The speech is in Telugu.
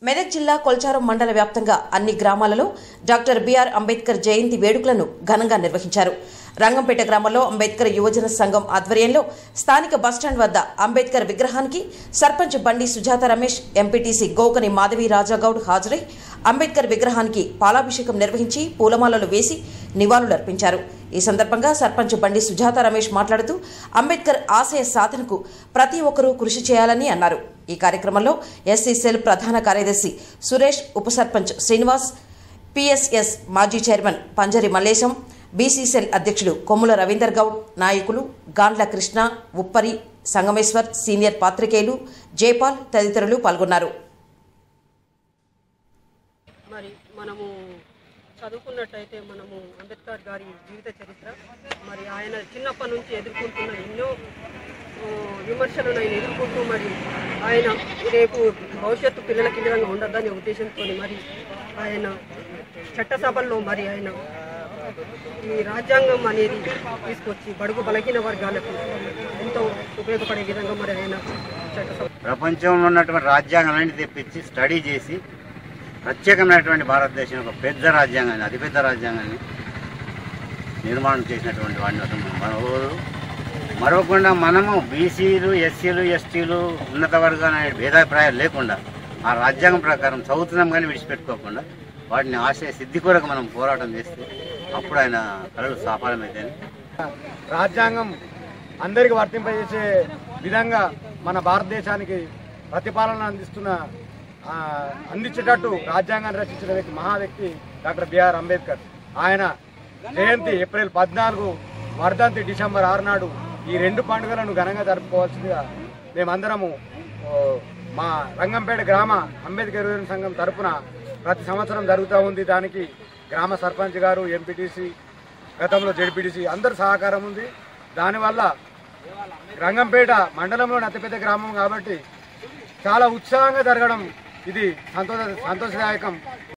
మెదక్ జిల్లా కొల్చారం మండల వ్యాప్తంగా అన్ని గ్రామాలలో డాక్టర్ బిఆర్ అంబేద్కర్ జయంతి వేడుకలను ఘనంగా నిర్వహించారు రంగంపేట గ్రామంలో అంబేద్కర్ యువజన సంఘం ఆధ్వర్యంలో స్థానిక బస్టాండ్ వద్ద అంబేద్కర్ విగ్రహానికి సర్పంచ్ బండి సుజాత రమేష్ ఎంపీటీసీ గోకని మాధవి రాజాగౌడ్ హాజరై అంబేద్కర్ విగ్రహానికి పాలాభిషేకం నిర్వహించి పూలమాలలు వేసి నివాళులర్పించారు ఈ సందర్భంగా సర్పంచ్ బండి సుజాత రమేష్ మాట్లాడుతూ అంబేద్కర్ ఆశయ సాధనకు ప్రతి ఒక్కరూ కృషి చేయాలని అన్నారు ఈ కార్యక్రమంలో ఎస్సీ సెల్ ప్రధాన కార్యదర్శి సురేష్ ఉప సర్పంచ్ శ్రీనివాస్ పిఎస్ఎస్ మాజీ చైర్మన్ పంజరి మల్లేశం బీసీసెల్ అధ్యక్షుడు కొమ్ముల రవీందర్ గౌడ్ నాయకులు గాండ్ల కృష్ణ ఉప్పరి సంగమేశ్వర్ సీనియర్ పాత్రికేయులు జైపాల్ తదితరులు పాల్గొన్నారు మరి మనము చదువుకున్నట్టయితే మనము అంబేద్కర్ గారి జీవిత చరిత్ర మరి ఆయన చిన్నప్పటి నుంచి ఎదుర్కొంటున్న ఎన్నో ఆ, విమర్శలను ఆయన ఎదుర్కొంటూ మరి ఆయన రేపు భవిష్యత్తు పిల్లలకి ఈ విధంగా ఉండద్దనే ఉద్దేశంతో మరి ఆయన చట్టసభల్లో మరి ఆయన ఈ రాజ్యాంగం అనేది తీసుకొచ్చి బడుగు బలహీన వర్గాలకు ఎంతో ఉపయోగపడే విధంగా మరి ఆయన చట్టసభ ప్రపంచంలో ఉన్నటువంటి రాజ్యాంగాన్ని తెప్పించి స్టడీ చేసి ప్రత్యేకమైనటువంటి భారతదేశం ఒక పెద్ద రాజ్యాంగాన్ని అతిపెద్ద రాజ్యాంగాన్ని నిర్మాణం చేసినటువంటి వాడిని అసలు మనవరు మరవకుండా మనము బీసీలు ఎస్సీలు ఎస్టీలు ఉన్నత వర్గాలు అనే భేదాభిప్రాయాలు లేకుండా ఆ రాజ్యాంగం ప్రకారం చదువుతున్నాం కానీ విడిచిపెట్టుకోకుండా వాటిని ఆశయ సిద్ధి కొరకు మనం పోరాటం చేస్తే అప్పుడు ఆయన కళలు సాఫలమైతే రాజ్యాంగం అందరికి వర్తింపజేసే విధంగా మన భారతదేశానికి ప్రతిపాలన అందిస్తున్న ఆ, అందించేటట్టు రాజ్యాంగాన్ని రచించిన వ్యక్తి మహా వ్యక్తి డాక్టర్ బిఆర్ అంబేద్కర్ ఆయన జయంతి ఏప్రిల్ పద్నాలుగు వర్ధంతి డిసెంబర్ ఆరు నాడు ఈ రెండు పండుగలను ఘనంగా జరుపుకోవాల్సిందిగా మేమందరము ఓ, మా రంగంపేట గ్రామ అంబేద్కర్ యువజన సంఘం తరపున ప్రతి సంవత్సరం జరుగుతూ ఉంది దానికి గ్రామ సర్పంచ్ గారు ఎంపీటీసీ గతంలో జడ్పీటీసీ అందరు సహకారం ఉంది దానివల్ల రంగంపేట మండలంలోని అతిపెద్ద గ్రామం కాబట్టి చాలా ఉత్సాహంగా జరగడం ఇది సంతోష సంతోషదాయకం